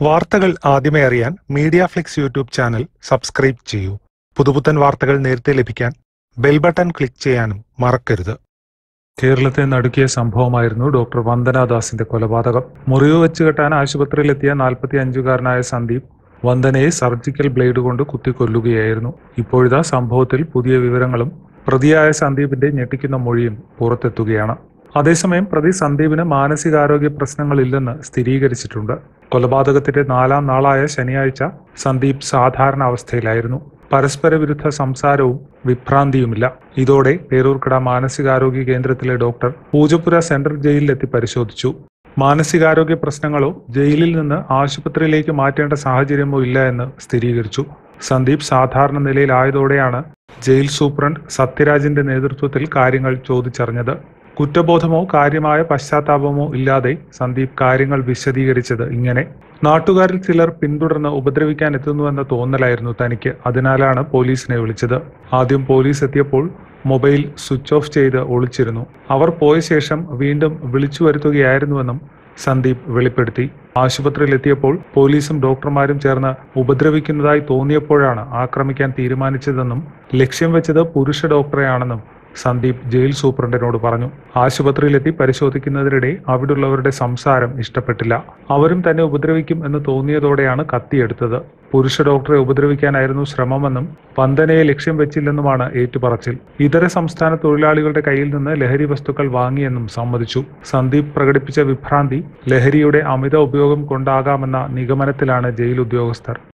വാർത്തകൾ ആദ്യമേ അറിയാൻ Media Flix YouTube channel subscribe ചെയ്യൂ പുതുപുത്തൻ വാർത്തകൾ നേരത്തെ ലഭിക്കാൻ ബെൽ ബട്ടൺ ക്ലിക്ക് ചെയ്യാനും മറക്കരുത് കേരളത്തെ നടുക്കിയ സംഭവമായിരുന്നു ഡോക്ടർ വന്ദനാദാസിന്റെ കൊലപാതകം മുറിവ് വെച്ച് കെട്ടാൻ ആശുപത്രിയിലെത്തിയ നാൽപ്പത്തി അഞ്ചുകാരനായ സന്ദീപ് വന്ദനയെ സർജിക്കൽ ബ്ലേഡ് കൊണ്ട് കുത്തിക്കൊല്ലുകയായിരുന്നു ഇപ്പോഴിതാ സംഭവത്തിൽ പുതിയ വിവരങ്ങളും പ്രതിയായ സന്ദീപിന്റെ ഞെട്ടിക്കുന്ന മൊഴിയും പുറത്തെത്തുകയാണ് അതേസമയം പ്രതി സന്ദീപിന് മാനസികാരോഗ്യ പ്രശ്നങ്ങളില്ലെന്ന് സ്ഥിരീകരിച്ചിട്ടുണ്ട് കൊലപാതകത്തിന്റെ നാലാം നാളായ ശനിയാഴ്ച സന്ദീപ് സാധാരണ അവസ്ഥയിലായിരുന്നു പരസ്പര വിരുദ്ധ സംസാരവും വിഭ്രാന്തിയുമില്ല ഇതോടെ പേരൂർക്കട മാനസികാരോഗ്യ കേന്ദ്രത്തിലെ ഡോക്ടർ പൂജപ്പുര സെൻട്രൽ ജയിലിലെത്തി പരിശോധിച്ചു മാനസികാരോഗ്യ പ്രശ്നങ്ങളോ ജയിലിൽ നിന്ന് ആശുപത്രിയിലേക്ക് മാറ്റേണ്ട സാഹചര്യമോ ഇല്ല എന്ന് സ്ഥിരീകരിച്ചു സന്ദീപ് സാധാരണ നിലയിലായതോടെയാണ് ജയിൽ സൂപ്രണ്ട് സത്യരാജിന്റെ നേതൃത്വത്തിൽ കാര്യങ്ങൾ ചോദിച്ചറിഞ്ഞത് കുറ്റബോധമോ കാര്യമായ പശ്ചാത്താപമോ ഇല്ലാതെ സന്ദീപ് കാര്യങ്ങൾ വിശദീകരിച്ചത് ഇങ്ങനെ നാട്ടുകാരിൽ ചിലർ പിന്തുടർന്ന് ഉപദ്രവിക്കാൻ എത്തുന്നുവെന്ന തോന്നലായിരുന്നു തനിക്ക് അതിനാലാണ് പോലീസിനെ വിളിച്ചത് ആദ്യം പോലീസ് എത്തിയപ്പോൾ മൊബൈൽ സ്വിച്ച് ഓഫ് ചെയ്ത് ഒളിച്ചിരുന്നു അവർ പോയ ശേഷം വീണ്ടും വിളിച്ചു വരുത്തുകയായിരുന്നുവെന്നും സന്ദീപ് വെളിപ്പെടുത്തി ആശുപത്രിയിലെത്തിയപ്പോൾ പോലീസും ഡോക്ടർമാരും ചേർന്ന് ഉപദ്രവിക്കുന്നതായി തോന്നിയപ്പോഴാണ് ആക്രമിക്കാൻ തീരുമാനിച്ചതെന്നും ലക്ഷ്യം വെച്ചത് പുരുഷ ഡോക്ടറെയാണെന്നും സന്ദീപ് ജയിൽ സൂപ്രണ്ടിനോട് പറഞ്ഞു ആശുപത്രിയിലെത്തി പരിശോധിക്കുന്നതിനിടെ അവിടുള്ളവരുടെ സംസാരം ഇഷ്ടപ്പെട്ടില്ല അവരും തന്നെ ഉപദ്രവിക്കും എന്ന് തോന്നിയതോടെയാണ് കത്തിയെടുത്തത് പുരുഷ ഡോക്ടറെ ഉപദ്രവിക്കാനായിരുന്നു ശ്രമമെന്നും വന്ദനയെ ലക്ഷ്യം വെച്ചില്ലെന്നുമാണ് ഏറ്റുപറച്ചിൽ ഇതര സംസ്ഥാന തൊഴിലാളികളുടെ കയ്യിൽ നിന്ന് ലഹരി വസ്തുക്കൾ വാങ്ങിയെന്നും സമ്മതിച്ചു സന്ദീപ് പ്രകടിപ്പിച്ച വിഭ്രാന്തി ലഹരിയുടെ അമിത ഉപയോഗം കൊണ്ടാകാമെന്ന നിഗമനത്തിലാണ് ജയിൽ ഉദ്യോഗസ്ഥർ